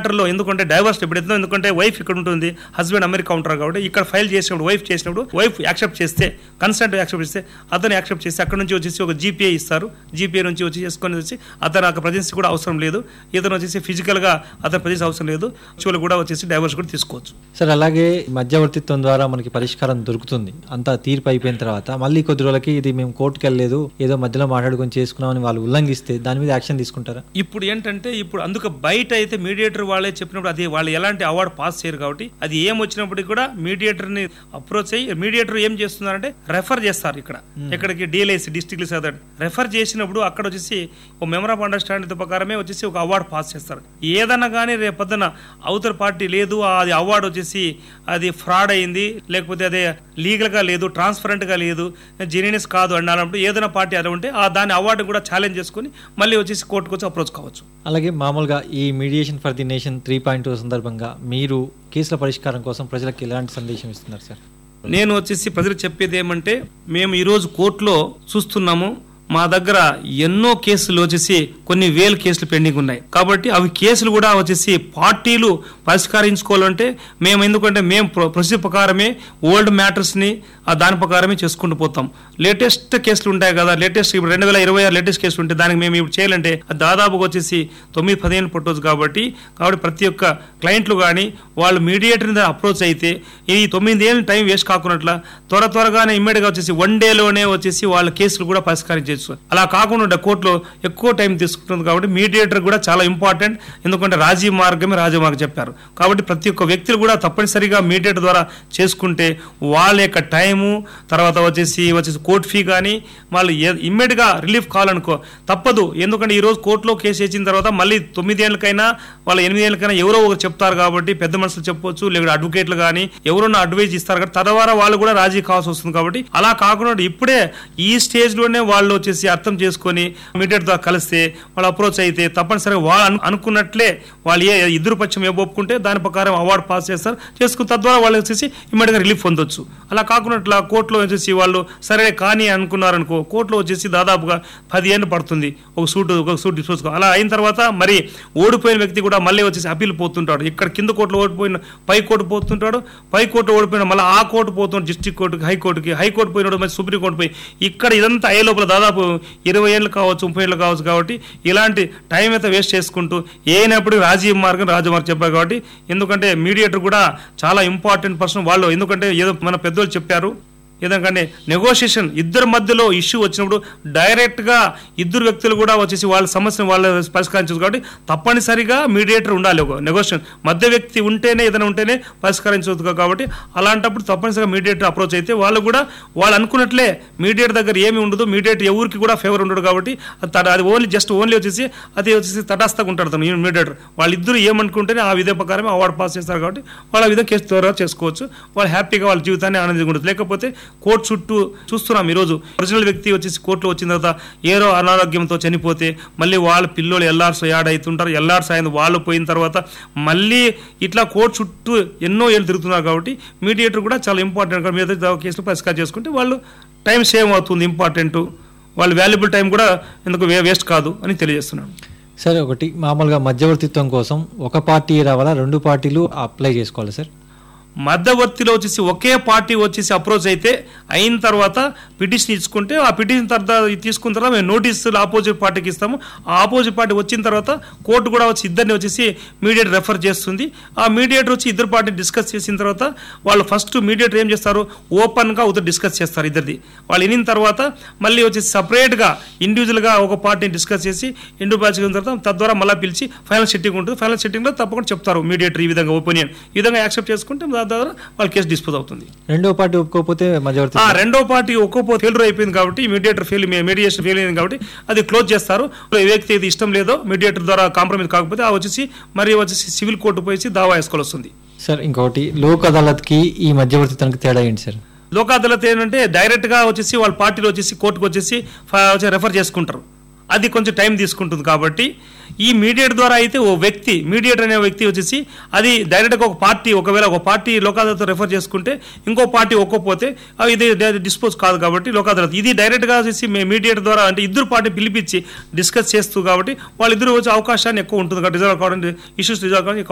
మ్యాటర్లో ఎందుకంటే డైవర్స్ ఎప్పుడైతే ఎందుకంటే వైఫ్ ఇక్కడ ఉంటుంది హస్బెండ్ అమెరికా ఉంటారు కాబట్టి ఇక్కడ ఫైల్ చేసినప్పుడు వైఫ్ చేసినప్పుడు వైఫ్ యాక్సెప్ట్ చేస్తే కన్సెంట్ యాక్సెప్ట్ చేస్తే అతను యాక్సెప్ట్ చేస్తే అక్కడ నుంచి వచ్చేసి ఒక జీపీఏ ఇస్తారు జీపీఏ నుంచి వచ్చి చేసుకొని వచ్చి అతను అక్కడ ప్రజెన్స్ కూడా అవసరం లేదు ఇతను వచ్చేసి ఫిజికల్గా అతను ప్రజెన్స్ అవసరం లేదు చివరికి కూడా వచ్చేసి డైవర్స్ కూడా తీసుకోవచ్చు సార్ అలాగే మధ్యవర్తిత్వం ద్వారా మనకి పరిష్కారం దొరుకుతుంది అంతా తీర్పు అయిపోయిన తర్వాత మళ్ళీ కొద్ది రోజులకి ఇది మేము కోర్టుకి వెళ్ళలేదు ఏదో మధ్యలో మాట్లాడుకొని చేసుకున్నామని వాళ్ళు ఉల్లంఘిస్తే దాని మీద యాక్షన్ తీసుకుంటారా ఇప్పుడు ఏంటంటే ఇప్పుడు అందుకు బయట అయితే మీడియేటర్ వాళ్ళే చెప్పినప్పుడు అది వాళ్ళు ఎలాంటి అవార్డు పాస్ చేయరు కాబట్టి అది ఏం వచ్చినప్పటికీ కూడా మీడియేటర్ ని అప్రోచ్ అయ్యి మీడియేటర్ ఏం చేస్తున్నారంటే రెఫర్ చేస్తారు ఇక్కడ ఇక్కడికి డిఎల్ఐసి డిస్ట్రిక్ట్ సదర్ రెఫర్ చేసినప్పుడు అక్కడ వచ్చేసి ఒక మెమర్ ఆఫ్ అండర్స్టాండింగ్ ప్రకారమే వచ్చేసి ఒక అవార్డు పాస్ చేస్తారు ఏదన్నా కానీ రేపు పొద్దున అవతల పార్టీ లేదు అది అవార్డు వచ్చేసి అది ఫ్రాడ్ అయింది లేకపోతే అదే లీగల్ గా లేదు ట్రాన్స్పరెంట్ గా లేదు జెన్యునస్ కాదు అన్నప్పుడు ఏదైనా పార్టీ అలా ఉంటే ఆ దాని అవార్డు కూడా ఛాలెంజ్ చేసుకుని మళ్ళీ వచ్చేసి కోర్టుకు వచ్చి అప్రోచ్ కావచ్చు అలాగే మామూలుగా ఈ mediation for the nation three point సందర్భంగా మీరు కేసుల పరిష్కారం కోసం ప్రజలకు ఎలాంటి సందేశం ఇస్తున్నారు సార్ నేను వచ్చేసి ప్రజలకు చెప్పేది ఏమంటే మేము ఈరోజు కోర్టులో చూస్తున్నాము మా దగ్గర ఎన్నో కేసులు వచ్చేసి కొన్ని వేల కేసులు పెండింగ్ ఉన్నాయి కాబట్టి అవి కేసులు కూడా వచ్చేసి పార్టీలు పరిష్కరించుకోవాలంటే మేము ఎందుకంటే మేము ప్రొ- ప్రొసీజర్ ప్రకారమే ఓల్డ్ మ్యాటర్స్ని ఆ దాని ప్రకారమే చేసుకుంటూ పోతాం లేటెస్ట్ కేసులు ఉంటాయి కదా లేటెస్ట్ ఇప్పుడు రెండు వేల ఇరవై ఆరు లేటెస్ట్ కేసులు ఉంటాయి దానికి మేము ఇప్పుడు చేయాలంటే అది దాదాపుగా వచ్చేసి తొమ్మిది పదిహేను పట్టవచ్చు కాబట్టి కాబట్టి ప్రతి ఒక్క క్లయింట్లు కానీ వాళ్ళు మీడియేటర్ అప్రోచ్ అయితే ఈ తొమ్మిది ఏళ్ళు టైం వేస్ట్ కాకున్నట్ల త్వర త్వరగానే ఇమ్మీడియట్గా వచ్చేసి వన్ డేలోనే వచ్చేసి వాళ్ళ కేసులు కూడా పరిష్కరించవచ్చు అలా కాకుండా కోర్టులో ఎక్కువ టైం తీసుకుంటుంది కాబట్టి మీడియేటర్ కూడా చాలా ఇంపార్టెంట్ ఎందుకంటే రాజీ మార్గమే రాజమార్గం చెప్పారు కాబట్టి ప్రతి ఒక్క వ్యక్తులు కూడా తప్పనిసరిగా మీడియేటర్ ద్వారా చేసుకుంటే వాళ్ళ యొక్క టైము తర్వాత వచ్చేసి వచ్చేసి కోర్టు ఫీ కానీ వాళ్ళు ఇమ్మీడియట్గా రిలీఫ్ కావాలనుకో తప్పదు ఎందుకంటే ఈ రోజు కోర్టులో కేసు వేసిన తర్వాత మళ్ళీ తొమ్మిది ఏళ్ళకైనా వాళ్ళ ఎనిమిది ఏళ్ళకైనా ఎవరో ఒకరు చెప్తారు కాబట్టి పెద్ద మనుషులు చెప్పొచ్చు లేదా అడ్వకేట్లు కానీ ఎవరన్నా అడ్వైజ్ ఇస్తారు కాబట్టి తర్వాత వాళ్ళు కూడా రాజీ కావాల్సి వస్తుంది కాబట్టి అలా కాకుండా ఇప్పుడే ఈ స్టేజ్ లోనే వాళ్ళు వచ్చేసి అర్థం చేసుకొని మీడియేటర్ ద్వారా కలిస్తే వాళ్ళు అప్రోచ్ అయితే తప్పనిసరిగా వాళ్ళు అను- అనుకున్నట్లే వాళ్ళు ఏ ఇద్దరు పక్షం ఏ ఒప్పుకుంటే దాని ప్రకారం అవార్డు పాస్ చేస్తారు చేసుకున్న తద్వారా వాళ్ళు వచ్చేసి ఇమ్మీడియట్గా రిలీఫ్ పొందొచ్చు అలా కాకుండా ఇట్లా కోర్టులో వచ్చేసి వాళ్ళు సరే కానీ అనుకున్నారనుకో కోర్టులో వచ్చేసి దాదాపుగా పది ఏళ్ళు పడుతుంది ఒక సూట్ ఒక సూట్ డిస్పోజ్ అలా అయిన తర్వాత మరి ఓడిపోయిన వ్యక్తి కూడా మళ్ళీ వచ్చేసి అప్పీల్ పోతుంటాడు ఇక్కడ కింద కోర్టులో ఓడిపోయిన పై కోర్టు పోతుంటాడు పై కోర్టు ఓడిపోయిన మళ్ళీ ఆ కోర్టు పోతుంటాడు డిస్ట్రిక్ట్ కోర్టుకి హైకోర్టుకి హైకోర్టు పోయినాడు మరి సుప్రీం కోర్టు పోయి ఇక్కడ ఇదంతా అయ్యే లోపల దాదాపు ఇరవై ఏళ్ళు కావచ్చు ముప్పై ఏళ్ళు కావచ్చు కాబట్టి ఇలాంటి టైం అయితే వేస్ట్ చేసుకుంటూ ఏనప్పుడు రాజీవ్ మార్గం రాజమార్గం చెప్పారు కాబట్టి ఎందుకంటే మీడియేటర్ కూడా చాలా ఇంపార్టెంట్ పర్సన్ వాళ్ళు ఎందుకంటే ఏదో మన పెద్దోళ్ళు చెప్పారు ఎందుకంటే నెగోషియేషన్ ఇద్దరి మధ్యలో ఇష్యూ వచ్చినప్పుడు డైరెక్ట్ గా ఇద్దరు వ్యక్తులు కూడా వచ్చేసి వాళ్ళ సమస్యను వాళ్ళు పరిష్కరించదు కాబట్టి తప్పనిసరిగా మీడియేటర్ ఉండాలి ఒక నెగోషియేషన్ మధ్య వ్యక్తి ఉంటేనే ఏదైనా ఉంటేనే పరిష్కరించవచ్చు కాబట్టి అలాంటప్పుడు తప్పనిసరిగా మీడియేటర్ అప్రోచ్ అయితే వాళ్ళు కూడా వాళ్ళు అనుకున్నట్లే మీడియేటర్ దగ్గర ఏమి ఉండదు మీడియేటర్ ఎవరికి కూడా ఫేవర్ ఉండడు కాబట్టి అది తట- అది ఓన్లీ జస్ట్ ఓన్లీ వచ్చేసి అది వచ్చేసి తటస్థంగా ఉంటాడు తను మీడియేటర్ వాళ్ళిద్దరు ఏమనుకుంటేనే ఆ విధంగా ప్రకారం అవార్డు పాస్ చేస్తారు కాబట్టి వాళ్ళు ఆ విధంగా కేసు త్వరగా చేసుకోవచ్చు వాళ్ళు హ్యాపీగా వాళ్ళ జీవితాన్ని ఆనందంగా ఉంటుంది లేకపోతే కోర్టు చుట్టూ చూస్తున్నాం ఈరోజు ఒరిజినల్ వ్యక్తి వచ్చేసి కోర్టులో వచ్చిన తర్వాత ఏదో అనారోగ్యంతో చనిపోతే మళ్ళీ వాళ్ళ పిల్లలు ఎల్ఆర్స్ యాడ్ అవుతుంటారు ఎల్ఆర్స్ అయిన వాళ్ళు పోయిన తర్వాత మళ్ళీ ఇట్లా కోర్టు చుట్టూ ఎన్నో ఏళ్ళు తిరుగుతున్నారు కాబట్టి మీడియేటర్ కూడా చాలా ఇంపార్టెంట్ మీద కేసులు పరిష్కారం చేసుకుంటే వాళ్ళు టైం సేవ్ అవుతుంది ఇంపార్టెంట్ వాళ్ళ వాల్యుబుల్ టైం కూడా ఎందుకు వేస్ట్ కాదు అని తెలియజేస్తున్నాను సరే ఒకటి మామూలుగా మధ్యవర్తిత్వం కోసం ఒక పార్టీ రావాలా రెండు పార్టీలు అప్లై చేసుకోవాలి సార్ మధ్యవర్తిలో వచ్చేసి ఒకే పార్టీ వచ్చేసి అప్రోచ్ అయితే అయిన తర్వాత పిటిషన్ ఇచ్చుకుంటే ఆ పిటిషన్ తర్వాత తీసుకున్న తర్వాత మేము నోటీసులు ఆపోజిట్ పార్టీకి ఇస్తాము ఆ ఆపోజిట్ పార్టీ వచ్చిన తర్వాత కోర్టు కూడా వచ్చి ఇద్దరిని వచ్చేసి మీడియేటర్ రెఫర్ చేస్తుంది ఆ మీడియేటర్ వచ్చి ఇద్దరు పార్టీ డిస్కస్ చేసిన తర్వాత వాళ్ళు ఫస్ట్ మీడియేటర్ ఏం చేస్తారు ఓపెన్గా ఉదర్ డిస్కస్ చేస్తారు ఇద్దరిది వాళ్ళు వినిన తర్వాత మళ్ళీ వచ్చేసి సపరేట్గా ఇండివిజువల్గా ఒక పార్టీని డిస్కస్ చేసి ఇండివిజువల్ చేసిన తర్వాత తద్వారా మళ్ళీ పిలిచి ఫైనల్ సెట్టింగ్ ఉంటుంది ఫైనల్ సెట్టింగ్లో తప్పకుండా చెప్తారు మీడియేటర్ ఈ విధంగా ఒపీనియన్ ఈ విధంగా యాక్సెప్ట్ చేసుకుంటే దాని ద్వారా వాళ్ళ కేసు డిస్పోజ్ అవుతుంది రెండో పార్టీ ఒప్పుకోకపోతే మధ్యవర్తి ఆ రెండో పార్టీ ఒక్కో ఫెయిల్యూర్ అయిపోయింది కాబట్టి మీడియేటర్ ఫెయిల్ మీడియేషన్ ఫెయిల్ అయింది కాబట్టి అది క్లోజ్ చేస్తారు ఏ వ్యక్తి ఇది ఇష్టం లేదో మీడియేటర్ ద్వారా కాంప్రమైజ్ కాకపోతే ఆ వచ్చేసి మరి వచ్చేసి సివిల్ కోర్టు పోయి దావా వేసుకోవాల్సి వస్తుంది సార్ ఇంకొకటి లోక్ అదాలత్కి ఈ మధ్యవర్తిత్వానికి తేడా ఏంటి సార్ లోక్ అదాలత్ ఏంటంటే డైరెక్ట్ గా వచ్చేసి వాళ్ళ పార్టీలో వచ్చేసి కోర్టుకు వచ్చేసి ఫ- వచ్చి రెఫర్ చేసుకుంటారు అది కొంచెం టైం తీసుకుంటుంది కాబట్టి ఈ మీడియేట్ ద్వారా అయితే ఓ వ్యక్తి మీడియేట్ అనే వ్యక్తి వచ్చేసి అది డైరెక్ట్గా ఒక పార్టీ ఒకవేళ ఒక పార్టీ లోక్ అదాలత్ రెఫర్ చేసుకుంటే ఇంకో పార్టీ ఒక్కపోతే అవి ఇది డిస్పోజ్ కాదు కాబట్టి లోక్ అదాలత్ ఇది డైరెక్ట్గా వచ్చేసి మీడియేట్ ద్వారా అంటే ఇద్దరు పార్టీ పిలిపించి డిస్కస్ చేస్తూ కాబట్టి వాళ్ళిద్దరు వచ్చే అవకాశాన్ని ఎక్కువ ఉంటుంది కాబట్టి రిజర్వ్ కావడానికి ఇష్యూస్ రిజర్వ్ కావడానికి